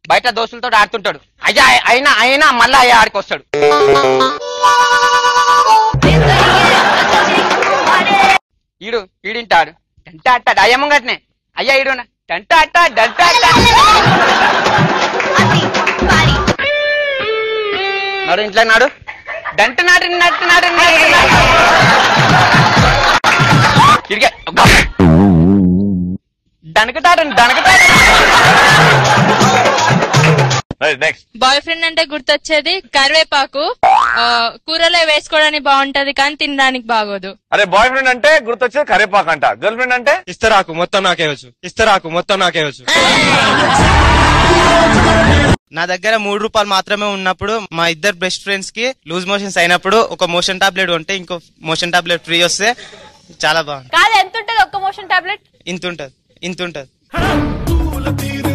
బయట దోస్తులతో ఆడుతుంటాడు అయ్యా అయినా అయినా మళ్ళా అయ్యా ఆడికి వస్తాడు ఈడు ఈడింటాడు టంట అట్టాడు అయ్య ముంగట్నే అయ్యా ఈడు టంట అట్ట డంట అట్ట నాడు ఇంట్లో నాడు డంట నాడు నట్టు నాడు నట్టు నాడు. ఇడిగే దనకటాడు దనకటాడు నెక్స్ట్ బాయ్ ఫ్రెండ్ అంటే గుర్తొచ్చేది కరివేపాకు ఆ, కూరలో వేసుకోవడానికి బాగుంటది కానీ తినడానికి బాగోదు అరే బాయ్ ఫ్రెండ్ అంటే గుర్తొచ్చేది కరేపాక్ అంట గర్ల్ ఫ్రెండ్ అంటే ఇస్తరాకు మొత్తం నాకే వచ్చు ఇస్తరాకు మొత్తం నాకే వచ్చు నా దగ్గర మూడు రూపాయలు మాత్రమే ఉన్నప్పుడు మా ఇద్దరు బెస్ట్ ఫ్రెండ్స్ కి లూజ్ మోషన్స్ అయినప్పుడు ఒక మోషన్ టాబ్లెట్ ఉంటే ఇంకో మోషన్ టాబ్లెట్ ఫ్రీ వస్తే చాలా బాగుంది కాదు ఎంత ఉంటుంది ఒక్క మోషన్ టాబ్లెట్ ఇంత ఉంటది ఇంత ఉంటది